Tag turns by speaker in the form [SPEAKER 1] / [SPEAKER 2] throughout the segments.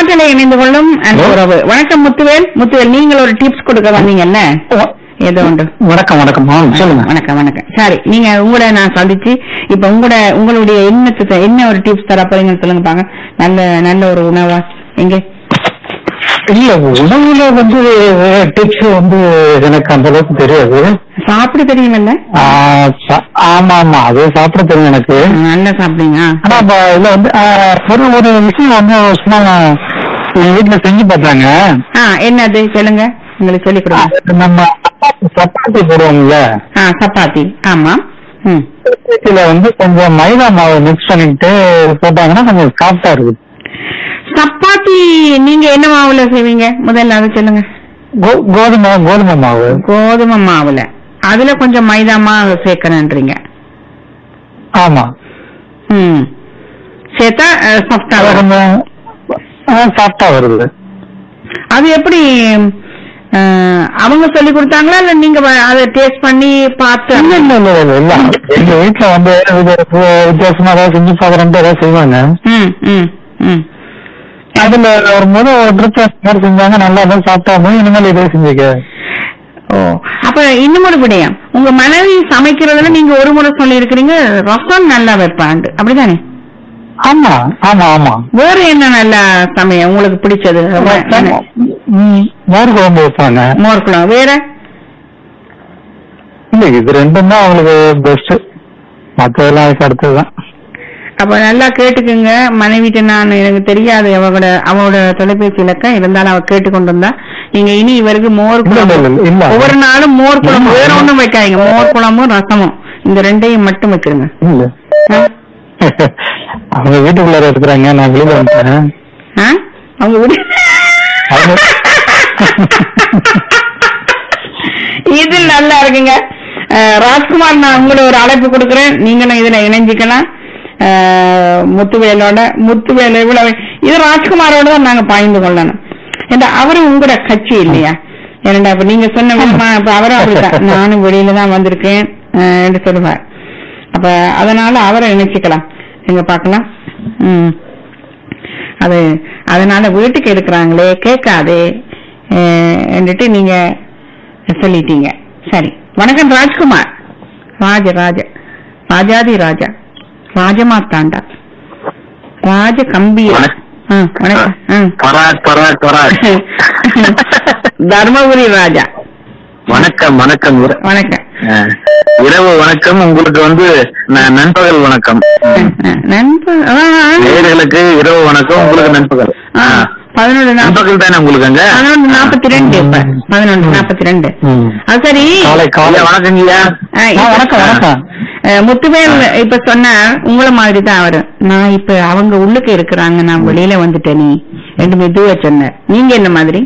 [SPEAKER 1] காற்றலை இணைந்து கொள்ளும் அன்பு உறவு வணக்கம் முத்துவேல் முத்துவேல் நீங்கள் ஒரு டிப்ஸ் கொடுக்க வந்தீங்க என்ன ஏதோ உண்டு
[SPEAKER 2] வணக்கம் வணக்கம் ஆ, சொல்லுங்க
[SPEAKER 1] வணக்கம் வணக்கம் சரி நீங்க உங்களை நான் சந்திச்சு இப்ப உங்களோட உங்களுடைய எண்ணத்தை என்ன ஒரு டிப்ஸ் தர போறீங்கன்னு சொல்லுங்க பாங்க நல்ல நல்ல ஒரு உணவா எங்க
[SPEAKER 2] இல்ல உணவுல வந்து டிப்ஸ் வந்து எனக்கு அந்த அளவுக்கு தெரியாது
[SPEAKER 1] சாப்பிட தெரியுமில்ல
[SPEAKER 2] ஆ, சா- ஆமா ஆமா அது சாப்பிட தெரியும் எனக்கு
[SPEAKER 1] நல்லா சாப்பிடுங்க
[SPEAKER 2] ஆனா இப்ப இதுல வந்து ஆ, ஒரு ஒரு விஷயம் வந்து சும்மா எங்க வீட்டுல செஞ்சு பார்த்தாங்க
[SPEAKER 1] ஆ என்னது சொல்லுங்க உங்களுக்கு சொல்லி கொடுங்க
[SPEAKER 2] அது நம்ம சப்பாத்தி- சப்பாத்தி போடுவோம்ல
[SPEAKER 1] ஆ சப்பாத்தி ஆமா ம்
[SPEAKER 2] இதுல வந்து கொஞ்சம் மைதா மாவு மிக்ஸ் பண்ணிட்டு போட்டாங்கன்னா கொஞ்சம் சாஃப்டா இருக்குது
[SPEAKER 1] சப்பாத்தி நீங்க என்ன மாவுல செய்வீங்க முதல்ல அதை சொல்லுங்க
[SPEAKER 2] கோ- கோதுமை கோதுமை மாவு
[SPEAKER 1] கோதுமை மாவுல அதுல கொஞ்சம் மைதா மாவு சேர்க்கணுன்றீங்க
[SPEAKER 2] ஆமா
[SPEAKER 1] ம் சேர்த்தா சாஃப்டா
[SPEAKER 2] அது கொஞ்சம் சாஃப்டா வருது
[SPEAKER 1] அது எப்படி அஹ், அவங்க சொல்லி கொடுத்தாங்களா இல்ல நீங்க வ- அதை டேஸ்ட் பண்ணி பார்த்து
[SPEAKER 2] இல்ல இல்ல இல்ல இல்ல இல்ல எங்க வீட்டுல வந்து இது வித்தியாசமா ஏதாவது செஞ்சு பாக்குறேன்ட்டு ஏதாவது செய்வாங்க
[SPEAKER 1] ம் ம் ம்
[SPEAKER 2] அதுல ஒரு முறை ஒரு ட்ரிப் மாதிரி செஞ்சாங்க நல்லா தான் சாப்பிட்டாங்க இனிமேல் இதே செஞ்சுக்க
[SPEAKER 1] ஓ அப்ப இன்னும் ஒரு விடயம் உங்க மனைவி சமைக்கிறதுல நீங்க ஒரு முறை சொல்லி இருக்கிறீங்க ரசம் நல்லா வைப்பாண்டு அப்படிதானே
[SPEAKER 2] ஆமா ஆமா ஆமா
[SPEAKER 1] வேற என்ன நல்லா சமயம் உங்களுக்கு பிடிச்சது
[SPEAKER 2] ம், மோர் குழம்பு வைப்பாங்க
[SPEAKER 1] மோர் குழம்பு வேற
[SPEAKER 2] இல்ல இது ரெண்டும் தான் அவங்களுக்கு பெஸ்ட் மத்ததெல்லாம் அதுக்கு அடுத்ததுதான்
[SPEAKER 1] அப்ப நல்லா கேட்டுக்குங்க மனைவிட்ட நான் எனக்கு தெரியாது அவங்களோட அவளோட தொலைபேசி இலக்கம் இருந்தாலும் அவ கேட்டு கொண்டு வந்தா நீங்க இனி இவருக்கு மோர்
[SPEAKER 2] இல்ல, இல்ல,
[SPEAKER 1] குழம்பு
[SPEAKER 2] இல்ல, இல்ல.
[SPEAKER 1] ஒவ்வொரு நாளும் மோர் குழம்பு வேற ஒண்ணும் வைக்காதீங்க மோர் குழம்பும் ரசமும் இந்த ரெண்டையும் மட்டும் வச்சிருங்க
[SPEAKER 2] இல்ல
[SPEAKER 1] ஆ?
[SPEAKER 2] அவங்க வீட்டுக்குள்ளார இருக்கிறாங்க நான் வெளியில வந்துட்டேன்
[SPEAKER 1] ஆ? அவங்க விடு
[SPEAKER 2] அவங்க
[SPEAKER 1] இது நல்லா இருக்குங்க அஹ், ராஜ்குமார் நான் உங்களுக்கு ஒரு அழைப்பு கொடுக்குறேன் நீங்களும் இதுல இணைஞ்சிக்கலாம் அஹ், முத்துவேலோட முத்துவேல இவ்வளவு இது ராஜ்குமாரோட தான் நாங்க பாய்ந்து கொள்ளணும் ஏன்னா அவரும் உங்களோட கட்சி இல்லையா ஏன்னா இப்ப நீங்க சொன்ன விதமா இப்ப அவரும் அப்படித்தான் நானும் வெளியில தான் வந்திருக்கேன் அஹ், என்று சொல்லுவார் அப்ப அதனால அவரை இணைச்சிக்கலாம் எங்க பார்க்கலாம் ம் அது அதனால வீட்டுக்கு எடுக்கிறாங்களே கேட்காதே அஹ், என்றுட்டு நீங்க சொல்லிட்டீங்க சரி வணக்கம் ராஜ்குமார் ராஜ ராஜ ராஜாதி ராஜா ராஜமாத்தாண்டா ராஜ கம்பியா
[SPEAKER 3] வணக்கம்.
[SPEAKER 1] ஆ, வணக்கம் ஆ.
[SPEAKER 3] பராக் பராக் பராக்
[SPEAKER 1] தர்மபுரி ராஜா
[SPEAKER 3] வணக்கம் வணக்கம் இர-
[SPEAKER 1] வணக்கம்
[SPEAKER 3] அஹ், இரவு வணக்கம் உங்களுக்கு வந்து ந- நண்பகல் வணக்கம்
[SPEAKER 1] நண்பர் ஆ, ஆ.
[SPEAKER 3] நேயர்களுக்கு இரவு வணக்கம் உங்களுக்கு நண்பகல்
[SPEAKER 1] ஆ,
[SPEAKER 3] அஹ்,
[SPEAKER 1] பதினொன்று நாற்பத்தி
[SPEAKER 3] நண்பகல் தானே உங்களுக்கு அங்க
[SPEAKER 1] பதினொன்று நாற்பத்தி ரெண்டு இப்ப பதினொன்று நாற்பத்தி ரெண்டு
[SPEAKER 2] ம்.
[SPEAKER 1] அது சரி
[SPEAKER 2] காலை காலை
[SPEAKER 3] ஐயா, வணக்கங்கய்யா
[SPEAKER 1] ஆ,
[SPEAKER 2] ஆ,
[SPEAKER 1] இப்ப-
[SPEAKER 2] வணக்கம் வணக்கம்
[SPEAKER 1] அஹ், முத்துவேல் இப்ப சொன்ன உங்கள மாதிரி தான் அவரு நான் இப்ப அவங்க உள்ளுக்கு இருக்கிறாங்க நான் வெளியில வந்துட்டேன் நீ ரெண்டு மெதுவா சொன்ன நீங்க என்ன மாதிரி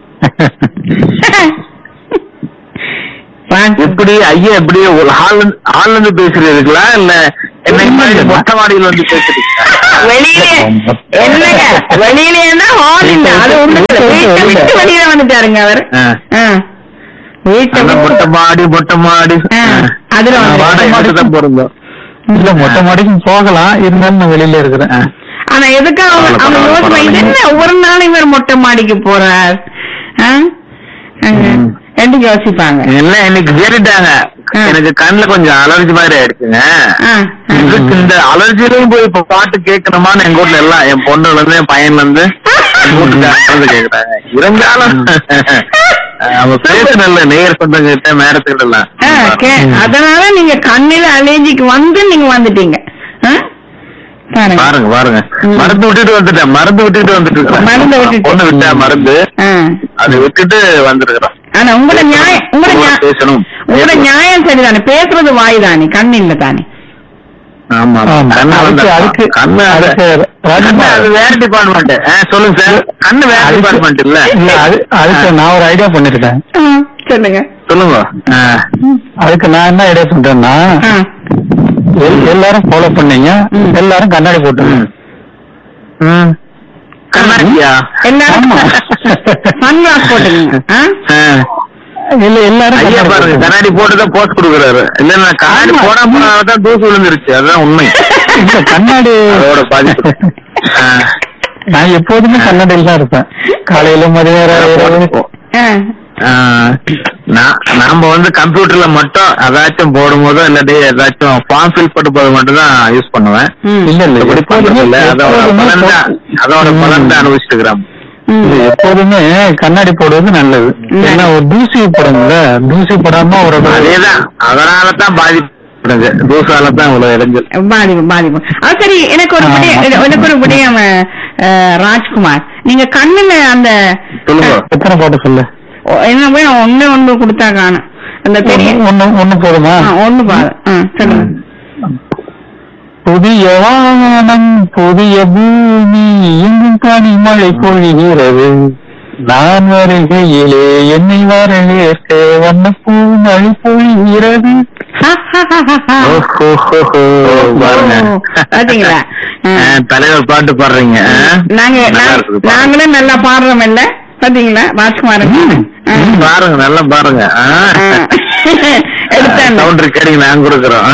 [SPEAKER 1] வாங்க.
[SPEAKER 3] எப்படி ஐயா எப்படி ஒரு ஹால் ஹால்ல இருந்து பேசுறீங்களா இல்ல என்ன மாதிரி மொட்டை மாடியில வந்து பேசுறீங்களா
[SPEAKER 1] வெளியிலே என்னங்க வெளியிலேன்னா ஹால் இல்ல அது உள்ளுக்குள்ள வீட்டை விட்டு வெளியில வந்துட்டாருங்க அவர்
[SPEAKER 3] அஹ்,
[SPEAKER 1] ஆ. வீட்டை
[SPEAKER 3] அந்த
[SPEAKER 1] விட்டு-
[SPEAKER 3] மொட்டை மாடி மொட்டை மாடி
[SPEAKER 1] ஆ,
[SPEAKER 3] அஹ்,
[SPEAKER 1] அதுல
[SPEAKER 3] நான்
[SPEAKER 1] வந்து-
[SPEAKER 3] வாடகை மட்டும் தான் பொருந்தோம்
[SPEAKER 2] இல்ல மொட்டை மாடிக்கும் போகலாம் இருந்தாலும் நான் வெளியில இருக்கிறேன்
[SPEAKER 3] அஹ்.
[SPEAKER 1] ஆனா எதுக்கு அவங்க
[SPEAKER 3] பரவாயில்ல,
[SPEAKER 1] அவங்க
[SPEAKER 3] பரவாயில்ல,
[SPEAKER 1] யோசனை இது
[SPEAKER 3] பரவாயில்ல.
[SPEAKER 1] என்ன ஒரு நாள் இவர் மொட்டை மாடிக்கு போறார் ஆ? அங்க
[SPEAKER 3] ம்.
[SPEAKER 1] ரெண்டு யோசிப்பாங்க
[SPEAKER 3] எல்லாம் இன்னைக்கு கேட்டுட்டாங்க
[SPEAKER 1] ஆ.
[SPEAKER 3] எனக்கு கண்ணுல கொஞ்சம் அலர்ஜி மாதிரி ஆயிடுச்சுங்க
[SPEAKER 1] ஆ, ஆ.
[SPEAKER 3] இதுக்கு இந்த அலர்ஜிலையும் போய் இப்ப பாட்டு கேட்கணுமான்னு எங்க வீட்ல எல்லாம் என் பொண்ணுல இருந்து என் பையன்ல இருந்து எங்க வீட்டுக்காரங்க கேக்குறாங்க இருந்தாலும் அவ பேசணும்ல நேயர் சொந்தங்க கிட்ட மேடத்துக்கிட்ட எல்லாம்
[SPEAKER 1] ஆ, கே- அதனால நீங்க கண்ணில அலர்ஜிக்கு வந்து நீங்க வந்துட்டீங்க ஆ? பாருங்க
[SPEAKER 3] பாருங்க பாருங்க
[SPEAKER 1] ம்.
[SPEAKER 3] மருந்து விட்டுட்டு வந்துட்டேன் மருந்து விட்டுட்டு வந்துட்டு இருக்கிறேன்.
[SPEAKER 1] மருந்து விட்டுட்டு.
[SPEAKER 3] பொண்ணு விட்டா மருந்து
[SPEAKER 1] ஆ.
[SPEAKER 3] அதை விட்டுட்டு வந்திருக்கிறோம்
[SPEAKER 1] ஆனா உங்களோட நியாயம் உங்களோட நியா-
[SPEAKER 3] பேசணும்
[SPEAKER 1] உங்களோட நியாயம் சரிதானே பேசுறது வாய் தானே கண் இல்ல தானே
[SPEAKER 3] ஆமா
[SPEAKER 2] ஆமா.
[SPEAKER 3] கண்ணு
[SPEAKER 2] அதுக்கு-
[SPEAKER 3] வந்து
[SPEAKER 2] அதுக்கு-
[SPEAKER 3] கண்ணு அது
[SPEAKER 2] அதுக்கு ராஜ்குமார்.
[SPEAKER 3] கண்ணு அது வேற டிபார்ட்மெண்ட் சொல்லுங்க சார் கண்ணு வேற
[SPEAKER 2] அதுக்கு-
[SPEAKER 3] டிபார்ட்மெண்ட் இல்ல
[SPEAKER 2] இல்ல அது அதுக்கு நான் ஒரு ஐடியா பண்ணிருக்கேன்
[SPEAKER 1] ஆ, சொல்லுங்க
[SPEAKER 3] சொல்லுங்க ஆ.
[SPEAKER 2] அதுக்கு நான் என்ன ஐடியா பண்றேன்னா
[SPEAKER 1] ஆ.
[SPEAKER 2] எல்- எல்லாரும் ஃபாலோ பண்ணீங்க
[SPEAKER 1] ம்.
[SPEAKER 2] எல்லாரும் கண்ணாடி போட்டுருங்க
[SPEAKER 3] ம். கண்ணாடியா
[SPEAKER 1] எல்லாரும்
[SPEAKER 2] ஆமா.
[SPEAKER 1] சன்கிளாஸ் போட்டுங்க ஆ?
[SPEAKER 3] ஆ.
[SPEAKER 2] இல்ல எல்லாரும்
[SPEAKER 3] ஐயா
[SPEAKER 2] கண்ணாடி
[SPEAKER 3] பாருங்க
[SPEAKER 2] போட்டுருங்க.
[SPEAKER 3] கண்ணாடி போட்டுதான் போஸ்ட் கொடுக்குறாரு இல்ல நான் கண்ணாடி
[SPEAKER 2] ஆமா.
[SPEAKER 3] போடாம போனாதான் தூசு விழுந்துருச்சு அதுதான் உண்மை
[SPEAKER 2] இல்ல கண்ணாடி
[SPEAKER 3] அதோட பாதிப்பு ஆ.
[SPEAKER 2] நான் எப்போதுமே கன்னடையில் தான் இருப்பேன் காலையில மதியம் இரவு.
[SPEAKER 1] ஆ.
[SPEAKER 3] ஆஹ் நான் நாம வந்து கம்ப்யூட்டர்ல மட்டும் ஏதாச்சும் போடும்போதோ இல்லாட்டி ஏதாச்சும் ஃபார்ம் ஃபில் பண்ண போது மட்டும் தான் யூஸ் பண்ணுவேன்
[SPEAKER 1] ம்.
[SPEAKER 2] இல்ல இல்ல
[SPEAKER 3] இப்படி பண்றது இல்ல அதோட
[SPEAKER 2] எப்போதுமே
[SPEAKER 3] பலன் தான் அதோட பலன் தான் அனுபவிச்சுட்டு இருக்கிறோம்
[SPEAKER 1] ம்.
[SPEAKER 2] இல்ல, எப்போதுமே கண்ணாடி போடுவது நல்லது
[SPEAKER 1] ம்.
[SPEAKER 2] ஏன்னா ஒரு தூசி படும்ல தூசி படாம ஒரு
[SPEAKER 3] அதேதான் அதனால தான் பாதிப்படுது தூசால தான் இவ்வளவு இடைஞ்சல்
[SPEAKER 1] பாதிப்பு பாதிப்பு அது சரி எனக்கு ஒரு
[SPEAKER 2] ஆமா.
[SPEAKER 1] விடயம் எனக்கு ஒரு விடயம் அஹ், ராஜ்குமார் நீங்க கண்ணுல அந்த
[SPEAKER 3] சொல்லுங்க
[SPEAKER 2] எத்தனை பாட்டு சொல்லு
[SPEAKER 1] ஓ, என்ன வேணும் ஒண்ணு ஒண்ணு கொடுத்தா காணும் அந்த பெரிய
[SPEAKER 2] ஒண்ணு ஒண்ணு போதுமா
[SPEAKER 1] ஆ, ஒண்ணு பாரு ஆ, சொல்லுங்க
[SPEAKER 2] புதிய வானம் புதிய பூமி எங்கும் காணி மழை பொழிகிறது நான் வருகையிலே என்னை வரவேற்க வண்ணப்பூ மழை பொழிகிறது
[SPEAKER 3] ஓஹோஹோஹோ, பாருங்க
[SPEAKER 1] பாத்தீங்களா? ஆ.
[SPEAKER 3] ஆ, தலைவர் பாட்டு பாடுறீங்க ஆ?
[SPEAKER 1] நாங்க
[SPEAKER 3] நல்லா
[SPEAKER 1] நாங்க-
[SPEAKER 3] இருக்குது பாருங்க.
[SPEAKER 1] நாங்களும் நல்லா பாடுறோம் இல்ல பாத்தீங்களா ராஜ்குமார்
[SPEAKER 3] பாருங்க நல்லா பாருங்க
[SPEAKER 1] எடுத்தாங்க
[SPEAKER 3] சவுண்ட் ரெக்கார்டிங் நான் கொடுக்குறோம்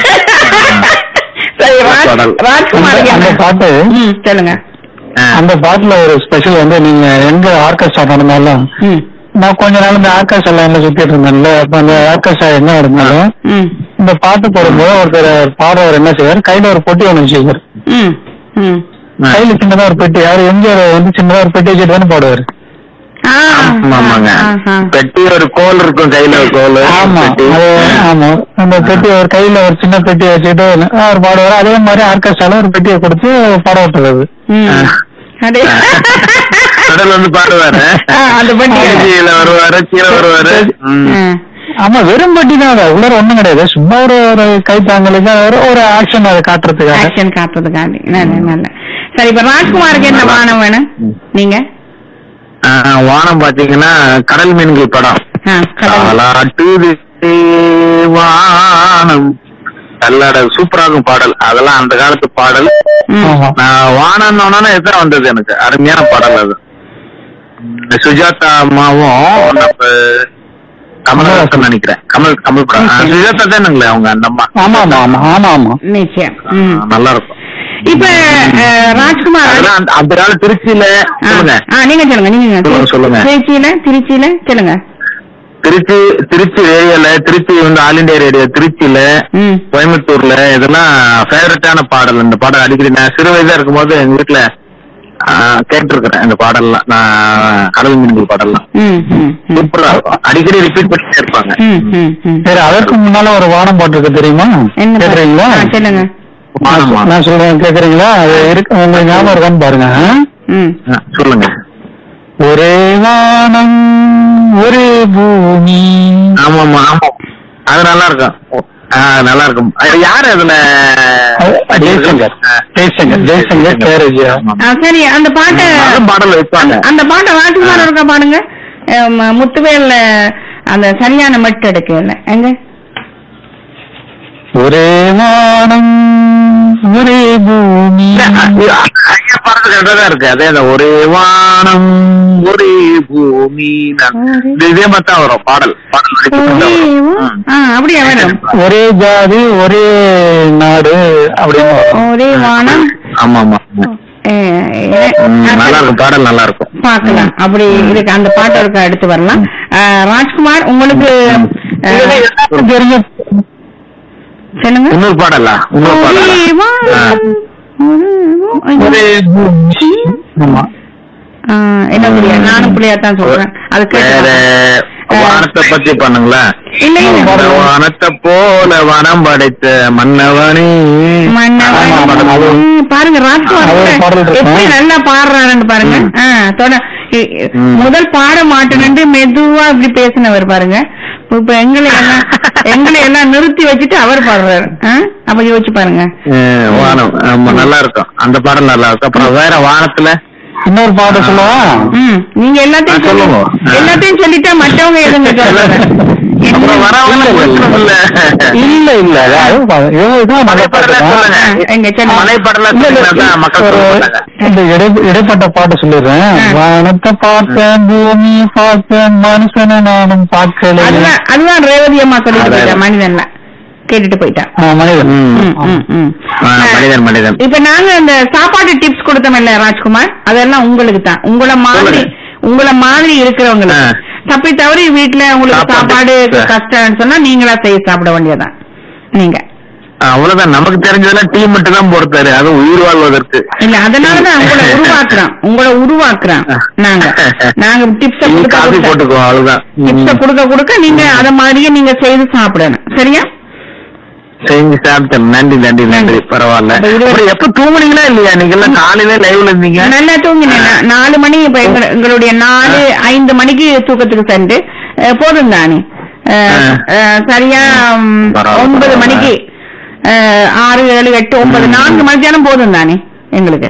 [SPEAKER 1] சரி ராஜ்-
[SPEAKER 3] பாடல்.
[SPEAKER 1] ராஜ்குமார்
[SPEAKER 2] அந்த- அந்த பாட்டு
[SPEAKER 1] ம், சொல்லுங்க
[SPEAKER 2] அந்த பாட்டுல ஒரு ஸ்பெஷல் வந்து நீங்க எங்க ஆர்கெஸ்ட்ரா நடந்தாலும்
[SPEAKER 1] ம்,
[SPEAKER 2] நான் கொஞ்ச நாள் இந்த ஆர்கெஸ்ட்ரா லைன்ல சுத்திட்டு இருந்தேன்ல அப்ப அந்த ஆர்கெஸ்ட்ரா என்ன இருந்தாலும்
[SPEAKER 1] ம்,
[SPEAKER 2] இந்த பாட்டு போடும்போது ஒருத்தர் பாடுறவர் என்ன செய்வார் கையில ஒரு பொட்டி ஒண்ணு வச்சுக்காரு
[SPEAKER 1] ம், ம்.
[SPEAKER 2] கையில சின்னதா ஒரு பெட்டி யாரு எம்ஜிஆர் வந்து சின்னதா ஒரு பெட்டி வச்சுட்டு தானே பாடுவாரு
[SPEAKER 1] ஆ,
[SPEAKER 3] ஆமாங்க
[SPEAKER 1] ஆ, ஆ.
[SPEAKER 3] பெட்டி ஒரு கோல் இருக்கும் கையில ஒரு கோல்
[SPEAKER 2] ஆமா
[SPEAKER 3] பெட்டி.
[SPEAKER 2] அது ஆமா அந்த பெட்டி ஒரு கையில ஒரு சின்ன பெட்டி வச்சுட்டு அவர் பாடுவார் அதே மாதிரி ஆர்கெஸ்ட்ரால ஒரு பெட்டியை கொடுத்து பாட விட்டுறது
[SPEAKER 1] ம். அடே.
[SPEAKER 3] கடல் வந்து பாடுவாரு
[SPEAKER 1] ஆ, அந்த பெட்டி.
[SPEAKER 3] கீழே வருவாரு கீழே வருவாரு ம்.
[SPEAKER 1] ம்.
[SPEAKER 2] ஆமா வெறும் பெட்டி தான் அது உள்ளார ஒண்ணும் கிடையாது சும்மா ஒரு ஒரு கைத்தாங்களுக்கு ஒரு ஒரு ஆக்ஷன் அதை காட்டுறதுக்காக
[SPEAKER 1] ஆக்ஷன் காட்டுறதுக்காண்டி நல்ல நல்ல சரி இப்ப ராஜ்குமாருக்கு என்ன வானம் வேணும் நீங்க
[SPEAKER 3] ஆ, வானம் பாத்தீங்கன்னா கடல் மீன்கள் படம்
[SPEAKER 1] ஆ, கடவுள்.
[SPEAKER 3] தாலாட்டுது வானம் கல்லட சூப்பராகும் பாடல் அதெல்லாம் அந்த காலத்து பாடல்
[SPEAKER 1] ம்.
[SPEAKER 2] ஆமா
[SPEAKER 3] நான் வானம்னு இதுதான் வந்தது எனக்கு அருமையான பாடல் அது இந்த சுஜாதா அம்மாவும் நம்ம கமலஹாசன் நினைக்கிறேன் கமல் கமல் படம் ஆ, சுஜாதா தானுங்களே அவங்க அந்த அம்மா
[SPEAKER 2] ஆமா ஆமா ஆமா ஆமா ஆமா
[SPEAKER 1] நிச்சயம் ம்.
[SPEAKER 3] ஆ, நல்லா இருக்கும்
[SPEAKER 1] இப்ப அஹ், ராஜ்குமார்
[SPEAKER 3] அதெல்லாம் அந்த- அந்த கால திருச்சியில
[SPEAKER 1] ஆ,
[SPEAKER 3] சொல்லுங்க
[SPEAKER 1] ஆ, நீங்க சொல்லுங்க நீங்க
[SPEAKER 3] சொல்லுங்க, சொல்லுங்க.
[SPEAKER 1] திருச்சியில திருச்சியில சொல்லுங்க
[SPEAKER 3] திருச்சி திருச்சி ரேடியோல திருச்சி வந்து ஆல் இண்டியா ரேடியோ திருச்சியில
[SPEAKER 1] ம்
[SPEAKER 3] கோயம்புத்தூர்ல இதெல்லாம் ஃபேவரட்டான பாடல் இந்த பாடல் அடிக்கடி நான் சிறு வயதா இருக்கும்போது எங்க வீட்டுல கேட்டிருக்கிறேன் இந்த பாடல்லாம் நான் கடல் மீன்கள் பாடல்லாம்
[SPEAKER 1] ம் ம் ம்.
[SPEAKER 3] சூப்பரா இருக்கும் அடிக்கடி ரிப்பீட் பண்ணிட்டே இருப்பாங்க
[SPEAKER 1] ம் ம் ம்
[SPEAKER 2] சரி அதற்கு முன்னால ஒரு வானம் பாட்டு இருக்கு தெரியுமா
[SPEAKER 1] என்ன பாட்டு?
[SPEAKER 2] கேக்குறீங்களா
[SPEAKER 1] ஆ, சொல்லுங்க
[SPEAKER 3] வானம், வானம்.
[SPEAKER 2] நான் சொல்றேன் கேக்குறீங்களா அது இருக்கு உங்களுக்கு ஞாபகம் இருக்கான்னு பாருங்க ஆ?
[SPEAKER 1] ம்
[SPEAKER 3] ஆ, சொல்லுங்க
[SPEAKER 2] ஒரே வானம் ஒரே பூமி
[SPEAKER 3] ஆமா ஆமா ஆமா அது நல்லா இருக்கும் ஆ, நல்லா இருக்கும் அது யாரு அதுல
[SPEAKER 2] அது ஜெய்சங்கர்
[SPEAKER 3] ஆ.
[SPEAKER 2] ஜெய்சங்கர் ஜெய்சங்கர் கேரேஜியா
[SPEAKER 3] ஆமா.
[SPEAKER 1] ஆ, சரி அந்த பாட்டை
[SPEAKER 3] நல்ல பாடல் வைப்பாங்க
[SPEAKER 1] அந்த- அந்த பாட்டை ராஜ்குமார் இருக்கா பாடுங்க அஹ், ம- முத்துவேல் அந்த சரியான மெட்டு எடுக்கல எங்க
[SPEAKER 2] ஒரே வானம் ஒரே பூமி
[SPEAKER 3] இல்ல, அது- ஐயா பாடல் கரெக்டா தான் இருக்கு அதே தான் ஒரே வானம் ஒரே பூமி நான் இது இதே மாதிரி தான் வரும் பாடல் பாடல் வரிசை
[SPEAKER 1] ஒரே
[SPEAKER 3] தான் வரும்.
[SPEAKER 1] வா-
[SPEAKER 3] ம்.
[SPEAKER 1] ஆ, அப்படியா வேணும்
[SPEAKER 2] ஒரே ஜாதி ஒரே நாடு அப்படின்னு வரும்.
[SPEAKER 1] ஒரே வானம்
[SPEAKER 3] ஆமா ஆமா
[SPEAKER 1] அஹ், அஹ்,
[SPEAKER 3] ம், நல்லா இருக்கும் பாடல் நல்லா இருக்கும்
[SPEAKER 1] பார்க்கலாம் அப்படி இதுக்கு அந்த பாட்டை இருக்க எடுத்து வரலாம் அஹ், ராஜ்குமார் உங்களுக்கு அஹ்,
[SPEAKER 2] தெரிஞ்ச
[SPEAKER 1] சொல்லுங்க
[SPEAKER 3] இன்னொரு பாடலா இன்னொரு
[SPEAKER 1] ஒரே
[SPEAKER 3] பாடலா
[SPEAKER 1] வானம், ஒரே வா-
[SPEAKER 2] ஒரே பூமி ஆமா
[SPEAKER 1] ஆஹ், என்ன புரியா நானும் புரியா தான் சொல்றேன் அது
[SPEAKER 3] வேற
[SPEAKER 1] கேட்டு
[SPEAKER 3] வானத்தை பத்தி பண்ணுங்களேன்
[SPEAKER 1] இல்ல இல்ல
[SPEAKER 2] ஆமா.
[SPEAKER 3] வானத்தை போல வனம் படைத்த மன்னவனே
[SPEAKER 1] மன்னவன்.
[SPEAKER 3] ஆமா, பாடல்.
[SPEAKER 1] ம், பாருங்க ராஜ்குமார்
[SPEAKER 2] அது ஒரு
[SPEAKER 1] கூட
[SPEAKER 2] பாடல் இருக்கும்.
[SPEAKER 1] எப்படி நல்லா பாடுறாருன்னு பாருங்க ஆ, தொட- இ- இ-
[SPEAKER 3] ம்.
[SPEAKER 1] முதல் பாட மாட்டேன்னு மெதுவா இப்படி பேசினவர் பாருங்க இப்ப எங்களை எல்லாம் எங்களை எல்லாம் நிறுத்தி வச்சுட்டு அவர் பாடுறாரு ஆ? அப்ப யோசிச்சு பாருங்க
[SPEAKER 3] அஹ் வானம் ஆமா நல்லா இருக்கும் அந்த பாடல் நல்லா இருக்கும் அப்புறம் வேற வானத்துல
[SPEAKER 2] இன்னொரு பாட்டு சொல்லவா
[SPEAKER 1] ம் நீங்க எல்லாத்தையும்
[SPEAKER 3] ஆ, சொல்லுங்க.
[SPEAKER 1] சொல்லி- எல்லாத்தையும் சொல்லிட்டா மற்றவங்க எதுங்க சொல்றாங்க
[SPEAKER 3] அப்புறம் வரவங்க இல்ல
[SPEAKER 2] இல்ல இல்ல அது பா- இது- இதுதான் நல்ல பாட்டு
[SPEAKER 3] மலைப்பாடல
[SPEAKER 2] தான்.
[SPEAKER 3] சொல்லுங்க
[SPEAKER 1] ஆ, எங்க சொல்லுங்க.
[SPEAKER 3] மலைப்பாடல
[SPEAKER 2] இல்ல, இல்ல,
[SPEAKER 3] தான் மக்கள்
[SPEAKER 2] ஒரு-
[SPEAKER 3] சொல்ல மாட்டாங்க
[SPEAKER 2] இந்த இடை- இடைப்பட்ட பாட்டு சொல்லிடுறேன்
[SPEAKER 1] ஆ.
[SPEAKER 2] வானத்தை பார்த்தேன் பூமியை பார்த்தேன் மனுஷனை நானும் பார்க்கல
[SPEAKER 1] அதுதான் அதுதான் ரேவதி அம்மா சொல்லிட்டு
[SPEAKER 3] அதான்.
[SPEAKER 1] போயிட்டா மனிதன்ல கேட்டுட்டு போயிட்டான்
[SPEAKER 2] ஆ, மனிதன்
[SPEAKER 3] ம்.
[SPEAKER 1] ம், ம், ம்.
[SPEAKER 3] ஆ, மனிதன் மனிதன்
[SPEAKER 1] இப்ப நாங்க இந்த சாப்பாடு டிப்ஸ் கொடுத்தோம்ல ராஜ்குமார் அதெல்லாம் உங்களுக்கு தான் உங்களை மாதிரி
[SPEAKER 3] சொல்லுங்க.
[SPEAKER 1] உங்களை மாதிரி இருக்கிறவங்களுக்கு
[SPEAKER 3] ஆ.
[SPEAKER 1] தப்பி தவறி வீட்டுல உங்களுக்கு
[SPEAKER 3] சாப்பாடு
[SPEAKER 1] சாப்பாடு
[SPEAKER 3] tips.
[SPEAKER 1] கஷ்டம்னு சொன்னா நீங்களா செய்ய சாப்பிட வேண்டியதுதான் நீங்க
[SPEAKER 3] அவ்வளவுதான் நமக்கு தெரிஞ்சதெல்லாம் டீ மட்டும் தான் பொறுத்தாரு அது உயிர் வாழ்வதற்கு
[SPEAKER 1] இல்ல அதனாலதான் உங்களை உருவாக்குறோம் உங்களை உருவாக்குறோம் நாங்க நாங்க டிப்ஸ
[SPEAKER 3] டீ
[SPEAKER 1] கொடுக்க
[SPEAKER 3] காஃபி
[SPEAKER 1] கொடுக்க
[SPEAKER 3] போட்டுக்கோ அவ்வளவுதான்
[SPEAKER 1] டிப்ஸ
[SPEAKER 3] ம்.
[SPEAKER 1] கொடுக்க கொடுக்க நீங்க அத மாதிரியே நீங்க செய்து சாப்பிடணும் சரியா
[SPEAKER 3] செஞ்சு சாப்பிட்டேன் நன்றி நன்றி நன்றி பரவாயில்ல
[SPEAKER 1] அப்ப இது-
[SPEAKER 3] அப்புறம் எப்ப தூங்குனீங்களா இல்லையா நீங்க எல்லாம் காலையில லைவ்ல இருந்தீங்க
[SPEAKER 1] நல்லா தூங்கினேன் நா- நாலு மணி இப்ப எங்க- எங்களுடைய நாலு ஐந்து மணிக்கு தூக்கத்துக்கு சென்று அஹ், போதும் தானே அஹ், அஹ், சரியா ம்,
[SPEAKER 3] பரவாயில்ல,
[SPEAKER 1] ஒன்பது
[SPEAKER 3] பரவாயில்ல.
[SPEAKER 1] மணிக்கு அஹ், ஆறு ஏழு எட்டு ஒன்பது நான்கு மணித்தானம் போதும் தானே எங்களுக்கு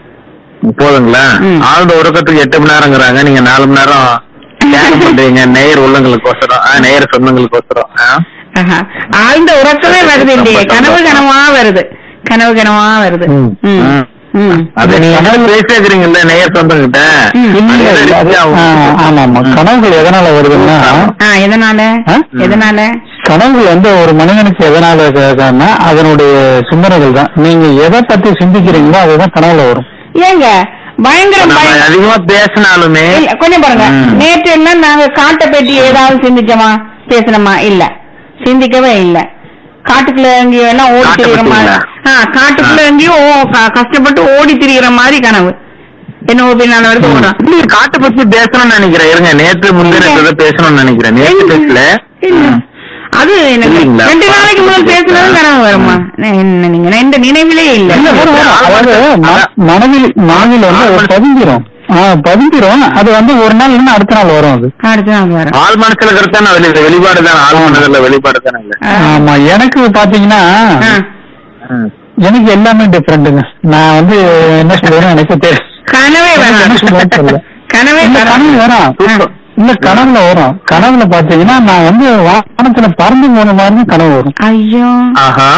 [SPEAKER 3] போதுங்களா
[SPEAKER 1] ம்.
[SPEAKER 3] ஆழ்ந்த உறக்கத்துக்கு எட்டு மணி நேரங்கிறாங்க நீங்க நாலு மணி நேரம் தியானம் பண்றீங்க நேயர் உள்ளங்களுக்கோசரம் ஆ, நேயர் சொந்தங்களுக்கோசரம் ஆ?
[SPEAKER 1] ஆஹா. ஆழ்ந்த உறக்கமே வருது இல்லையே கனவு கனவா வருது கனவு கனவா வருது
[SPEAKER 3] ம்.
[SPEAKER 1] ம்.
[SPEAKER 3] ம்.
[SPEAKER 1] ம்.
[SPEAKER 3] அது நீங்க என்ன பேசிக்கிறீங்கல்ல நேயர் சொந்தம் கிட்ட
[SPEAKER 1] ம்.
[SPEAKER 2] இல்ல, இல்ல, அது- ஆ, ஆமா ஆமா கனவுகள் எதனால வருதுன்னா
[SPEAKER 1] ஆ எதனால
[SPEAKER 2] ஆ?
[SPEAKER 1] எதனால
[SPEAKER 2] கனவுகள் வந்து ஒரு மனிதனுக்கு எதனால வருதுன்னா அதனுடைய சிந்தனைகள் தான் நீங்க எதை பத்தி சிந்திக்கிறீங்களோ அதுதான் கனவுல வரும்
[SPEAKER 1] ஏங்க பயங்கர
[SPEAKER 3] நம்ம
[SPEAKER 1] பயம்
[SPEAKER 3] அதிகமா பேசினாலுமே
[SPEAKER 1] இல்ல கொஞ்சம் பாருங்க
[SPEAKER 3] ம்.
[SPEAKER 1] நேற்று எல்லாம் நாங்க காட்டை பற்றி ஏதாவது சிந்திச்சோமா பேசணுமா இல்ல சிந்திக்கவே இல்ல காட்டுக்குள்ள எங்கேயோ எல்லாம் ஓடி
[SPEAKER 3] காட்டை
[SPEAKER 1] திரியிற மாதிரி
[SPEAKER 3] பத்திங்களா?
[SPEAKER 1] ஆ காட்டுக்குள்ள எங்கேயோ ஓ- க- கஷ்டப்பட்டு ஓடி திரியிற மாதிரி கனவு என்ன பின்னால வருது ஓடுறான்
[SPEAKER 3] இல்ல, காட்டை பத்தி பேசணும்னு நினைக்கிறேன் இருங்க நேற்று முந்தின பேசணும்னு நினைக்கிறேன் நேற்று பேசல
[SPEAKER 1] இல்ல அது எனக்கு
[SPEAKER 3] இல்லைங்களா?
[SPEAKER 1] ரெண்டு நாளைக்கு முதல் பேசுனதும் கனவு வருமா நான் என்ன நீங்க நான் இந்த நினைவிலே இல்ல
[SPEAKER 2] இல்ல வரும் வரும். அதாவது ம- மனதில் மனதில் வந்து அது பதிஞ்சிரும் ஆ பதிஞ்சிரும் அது வந்து ஒரு நாள் இல்லைன்னா அடுத்த நாள் வரும் அது
[SPEAKER 1] அடுத்து நாள் வரும்
[SPEAKER 3] ஆள் மனசுல இருக்கிறதான வெளி வெளிப்பாடு தானே ஆள் மனதில் வெளிப்பாடு தானே இல்ல
[SPEAKER 1] ஆ.
[SPEAKER 2] ஆமா எனக்கு பாத்தீங்கன்னா
[SPEAKER 1] ஆ.
[SPEAKER 3] ம்.
[SPEAKER 2] எனக்கு எல்லாமே டிஃப்ரெண்ட்டுங்க நான் வந்து என்ன சொல்றேன்னு எனக்கு தெரியும்
[SPEAKER 1] கனவே
[SPEAKER 2] என்ன சொல்றேன்னு
[SPEAKER 1] வரும்
[SPEAKER 2] தெரியல.
[SPEAKER 1] கனவே
[SPEAKER 2] இல்ல
[SPEAKER 1] வரும்
[SPEAKER 2] கனவு வரும்
[SPEAKER 3] சூப்பர்.
[SPEAKER 2] இல்ல கனவுல வரும் கனவுல பாத்தீங்கன்னா நான் வந்து வானத்துல பறந்து போன மாதிரி கனவு வரும்
[SPEAKER 1] ஐயோ
[SPEAKER 3] ஆஹா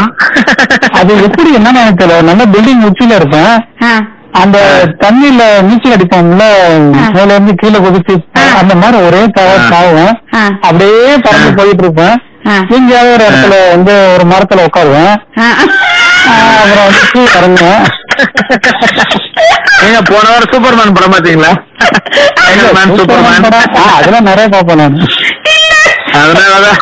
[SPEAKER 2] அது எப்படி என்னன்னு எனக்கு தெரியல நல்ல பில்டிங் உச்சியில இருப்பேன்
[SPEAKER 1] ஆ.
[SPEAKER 2] அந்த தண்ணியில நீச்சல் அடிப்போம்ல மேல இருந்து கீழே குதிச்சு
[SPEAKER 1] ஆ.
[SPEAKER 2] அந்த மாதிரி ஒரே தவ
[SPEAKER 3] ஆ.
[SPEAKER 2] தாவும்
[SPEAKER 1] ஆ.
[SPEAKER 2] அப்படியே பறந்து போயிட்டு இருப்பேன்
[SPEAKER 1] ஆ.
[SPEAKER 2] எங்கேயாவது ஒரு இடத்துல வந்து ஒரு மரத்துல உட்காருவேன்
[SPEAKER 1] ஆ.
[SPEAKER 2] ஆ, அப்புறம் வந்து கீழே இறங்குவேன்
[SPEAKER 3] நீங்க போன வாரம் சூப்பர்மேன் படம் பாத்தீங்களா சூப்பர்மேன் சூப்பர்மேன்
[SPEAKER 2] படம். ஆ, அதெல்லாம் நிறைய பார்ப்பேன் நான்
[SPEAKER 3] அதனாலதான்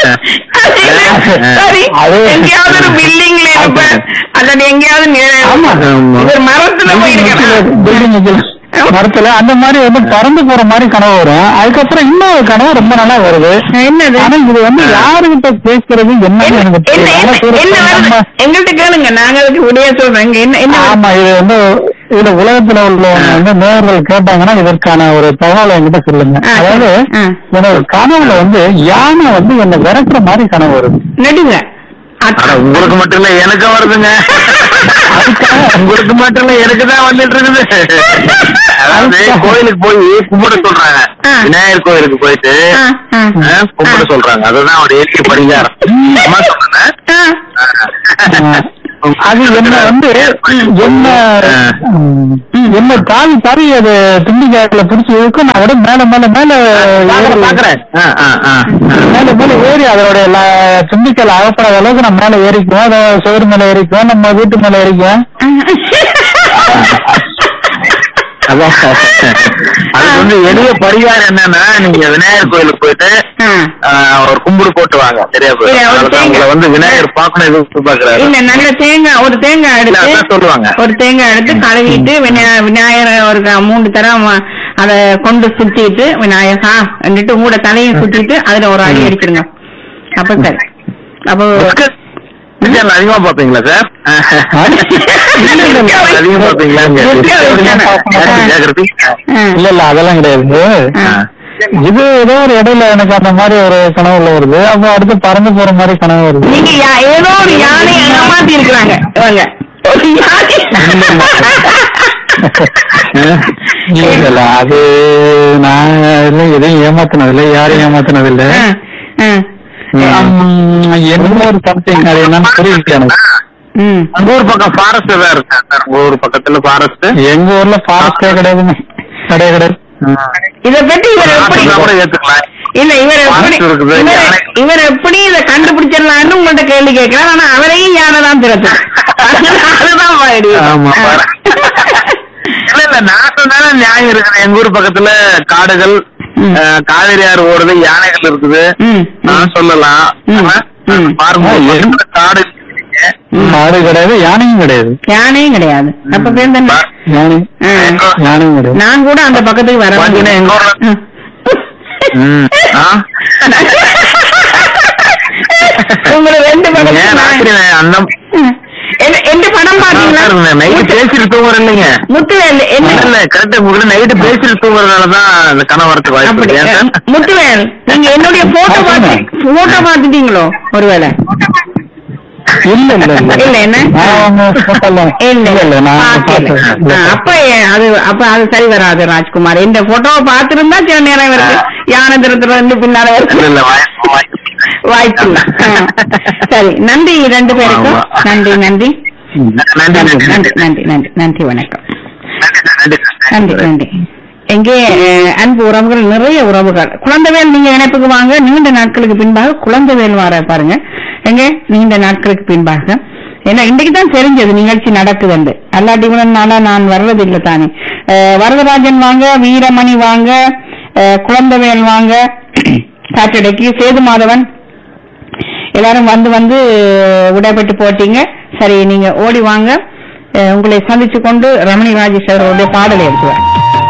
[SPEAKER 1] சரி
[SPEAKER 2] அது-
[SPEAKER 1] எங்கேயாவது ஒரு பில்டிங்ல இருப்பேன் அல்லது எங்கேயாவது நி-
[SPEAKER 2] ஆமா.
[SPEAKER 1] ஒரு மரத்துல போயிருக்கேன்
[SPEAKER 2] பில்டிங் மரத்துல அந்த மாதிரி வந்து பறந்து போற மாதிரி கனவு வரும் அதுக்கப்புறம் இன்னொரு கனவு ரொம்ப நல்லா வருது
[SPEAKER 1] என்னது
[SPEAKER 2] ஆனா இது வந்து யாருகிட்ட பேசுறது என்னன்னு
[SPEAKER 1] என்ன
[SPEAKER 2] எனக்கு
[SPEAKER 1] என்ன
[SPEAKER 2] தெரியல. ஆனா
[SPEAKER 1] என்ன-
[SPEAKER 2] சரி,
[SPEAKER 1] என்ன வருது
[SPEAKER 2] நம்ம-
[SPEAKER 1] எங்கள்கிட்ட கேளுங்க நாங்க அதுக்கு விடைய சொல்றோம் இங்க என்ன என்ன வருது?
[SPEAKER 2] ஆமா இது வந்து இதுல உலகத்துல உள்ளவங்க வந்து நேர்கள் கேட்டாங்கன்னா இதற்கான ஒரு தகவலை என்கிட்ட சொல்லுங்க
[SPEAKER 1] ஆ,
[SPEAKER 2] அதாவது
[SPEAKER 1] ஆ.
[SPEAKER 2] எனக்கு கனவுல வந்து யானை வந்து என்ன விரட்டுற மாதிரி கனவு வருது
[SPEAKER 1] நடுங்க
[SPEAKER 3] ஆனா உங்களுக்கு மட்டும் இல்ல எனக்கு வருதுங்க உங்களுக்கு மட்டும் இல்ல எனக்கு தான் வந்துட்டு இருக்குது அதாவது கோயிலுக்கு போய் கும்பிட சொல்றாங்க
[SPEAKER 1] ஆ.
[SPEAKER 3] விநாயகர் கோயிலுக்கு போயிட்டு
[SPEAKER 1] ஆ, ஆ.
[SPEAKER 3] ஆ, கும்பிட சொல்றாங்க அதுதான் ஒரு ஏற்றி பரிகாரம் அம்மா சொன்னேன்
[SPEAKER 1] ஆ.
[SPEAKER 2] அது என்ன வந்து என்ன ம், என்ன தாவி தாவி அது துண்டிக்காட்டுல பிடிச்சி இழுக்கும் நான் விட மேல மேல மேல ஏறி-
[SPEAKER 3] பாக்குறேன் ஆ, ஆ, ஆ.
[SPEAKER 2] மேல மேல ஏறி அதோட துண்டிக்கல அகப்படாத அளவுக்கு நம்ம மேல ஏறிக்குவோம் அதை சுவர் மேல ஏறிக்குவோம் நம்ம வீட்டு மேல ஏறிக்குவோம்
[SPEAKER 3] அதான் அதுக்கு வந்து எளிய பரிகாரம் என்னன்னா நீங்க விநாயகர் கோயிலுக்கு போயிட்டு
[SPEAKER 1] ஆ.
[SPEAKER 3] ஆ, ஒரு கும்பிடு போட்டு வாங்க சரியா
[SPEAKER 1] இல்ல, ஒரு
[SPEAKER 3] போயிடும்
[SPEAKER 1] தேங்காய்.
[SPEAKER 3] உங்களை வந்து விநாயகர் பார்க்கணும் எதுவும் பாக்குறாரு
[SPEAKER 1] இல்ல நல்ல தேங்காய் ஒரு தேங்காய்
[SPEAKER 3] இல்ல, அதான்
[SPEAKER 1] எடுத்து
[SPEAKER 3] சொல்லுவாங்க.
[SPEAKER 1] ஒரு தேங்காய் எடுத்து கழுவிட்டு விநாய- விநாயகர் ஒரு க- மூணு தரம் அத கொண்டு சுத்திட்டு விநாயகா എന്നിട്ട് உங்களோட தலையை சுத்திட்டு அதுல ஒரு அடி அடிச்சிருங்க அப்ப சரி அப்போ
[SPEAKER 3] விஜயன் அதிகமா பாப்பீங்களா சார் அதிகமா பாப்பீங்களா ஜாகிரதி
[SPEAKER 1] ஆ.
[SPEAKER 2] இல்ல இல்ல அதெல்லாம் கிடையாது
[SPEAKER 1] ஆ.
[SPEAKER 2] இது ஏதோ ஒரு இடையில எனக்கு அந்த மாதிரி ஒரு கனவுல வருது அப்போ அடுத்து பறந்து போற மாதிரி கனவு வருது
[SPEAKER 1] நீங்க யா- ஏதோ ஒரு யானையை ஏமாத்தி இருக்கிறாங்க இவங்க ஒரு யானை
[SPEAKER 2] இல்ல இல்ல அது நான் இல்ல எதையும் ஏமாத்தினது இல்ல யாரையும் ஏமாத்தினது இல்ல
[SPEAKER 1] ஆ, ஆ.
[SPEAKER 2] என்ன ஒரு சம்திங் அது என்னன்னு புரியல எனக்கு
[SPEAKER 1] ம்.
[SPEAKER 3] உங்க ஊர் பக்கம் ஃபாரஸ்ட் தான் இருக்கு சார் உங்க ஊர் பக்கத்துல ஃபாரஸ்ட்
[SPEAKER 2] எங்க ஊர்ல ஃபாரஸ்டே கிடையாதுங்க கிடையாது கிடையாது
[SPEAKER 1] இத பத்தி இவர் எப்படி
[SPEAKER 3] கூட ஏத்துக்கலாம்
[SPEAKER 1] இல்ல இவர் எப்படி
[SPEAKER 3] Forest இருக்குது,
[SPEAKER 1] இவர்
[SPEAKER 3] யானை.
[SPEAKER 1] இவர் எப்படி இதை கண்டுபிடிச்சிடலாம்னு உங்கள்ட்ட கேள்வி கேட்கிறார் ஆனா அவரையும் யானை தான் திறத்து அதுதான் பாடி
[SPEAKER 3] ஆமா, பாரு. இல்ல இல்ல நான் சொன்னாலும் நியாயம் இருக்குது எங்க ஊர் பக்கத்துல காடுகள்
[SPEAKER 1] ம்.
[SPEAKER 3] அஹ், காவிரி ஆறு ஓடுது யானைகள் இருக்குது
[SPEAKER 1] ம், ம்.
[SPEAKER 3] நான் சொல்லலாம்
[SPEAKER 1] ம்,
[SPEAKER 3] ஆனா,
[SPEAKER 1] ம்.
[SPEAKER 3] பாருங்க
[SPEAKER 2] ஆ,
[SPEAKER 3] ஒரு
[SPEAKER 2] எங்க-
[SPEAKER 3] பக்கத்துல காடு இருக்குது.
[SPEAKER 2] மாடு கிடையாது யானையும் கிடையாது
[SPEAKER 1] யானையும் கிடையாது அப்ப பேர் என்ன?
[SPEAKER 3] பா-
[SPEAKER 2] யானை
[SPEAKER 1] ஆ.
[SPEAKER 2] யானையும் கிடையாது
[SPEAKER 1] நான் கூட அந்த பக்கத்துக்கு வர
[SPEAKER 3] பாத்தீங்கன்னா எங்க ஊர்ல
[SPEAKER 1] ம்.
[SPEAKER 3] ம். ஆ?
[SPEAKER 1] உங்களை ரெண்டு
[SPEAKER 3] ஏன்
[SPEAKER 1] பக்கத்துக்கு
[SPEAKER 3] ராத்திரி
[SPEAKER 1] நான்-
[SPEAKER 3] நான் அந்த
[SPEAKER 1] ம். என்ன- எந்த படம் பாத்தீங்களா
[SPEAKER 3] நைட்டு பேசிட்டு தூங்குறேன் இல்லைங்க
[SPEAKER 1] முத்துவேல் என்ன
[SPEAKER 3] இல்ல இல்ல கரெக்டா உங்ககிட்ட நைட்டு பேசிட்டு தூங்குறதுனாலதான் அந்த கனவு வரதுக்கு வாய்ப்பு
[SPEAKER 1] அப்படி
[SPEAKER 3] இருக்கு ஏன் சார்?
[SPEAKER 1] முத்துவேல் நீங்க என்னுடைய போட்டோ பார்த்து போட்டோ பார்த்துட்டீங்களோ ஒருவேளை
[SPEAKER 2] இல்ல இல்ல இல்ல
[SPEAKER 1] இல்ல என்ன
[SPEAKER 2] நான் அவங்க photo எல்லாம்
[SPEAKER 1] இல்ல
[SPEAKER 2] இல்ல இல்ல நான்
[SPEAKER 1] பார்க்கல.
[SPEAKER 2] பார்த்தேன்.
[SPEAKER 1] ஆ, அப்ப ஏ- அது அப்ப அது சரி வராது ராஜ்குமார் இந்த போட்டோவை பார்த்திருந்தா சில நேரம் இருக்கு யானை திருத்துல இருந்து பின்னால
[SPEAKER 3] இல்ல
[SPEAKER 1] இருக்கு
[SPEAKER 3] இல்ல வாய்ப்பு வாய்ப்பு
[SPEAKER 1] வாய்ப்பு இல்ல ஆ. சரி நன்றி ரெண்டு பேருக்கும்
[SPEAKER 3] ஆமா.
[SPEAKER 1] நன்றி நன்றி
[SPEAKER 2] ம்.
[SPEAKER 3] நன்றி
[SPEAKER 1] நன்றி
[SPEAKER 3] நன்றி
[SPEAKER 1] நன்றி நன்றி நன்றி நன்றி வணக்கம்
[SPEAKER 3] நன்றி
[SPEAKER 1] நன்றி நன்றி எங்கே அஹ், அன்பு உறவுகள் நிறைய உறவுகள் குழந்தைவேல் நீங்க இணைப்புக்கு வாங்க நீண்ட நாட்களுக்கு பின்பாக குழந்தைவேல் வர பாருங்க எங்க நீண்ட நாட்களுக்கு பின்பாக ஏன்னா இன்னைக்கு தான் தெரிஞ்சது நிகழ்ச்சி நடக்குதுண்டு அல்லாட்டி இவ்வளவு நாளா நான் வர்றதில்லை தானே அஹ், வரதராஜன் வாங்க வீரமணி வாங்க அஹ், குழந்தைவேல் வாங்க சாட்டர்டேக்கு சேது மாதவன் எல்லாரும் வந்து வந்து விடைபெற்று போட்டீங்க சரி நீங்க ஓடி வாங்க அஹ் உங்களை சந்திச்சு கொண்டு ரமணி ராஜேஷ் அவர்களுடைய பாடலை எடுத்துவார்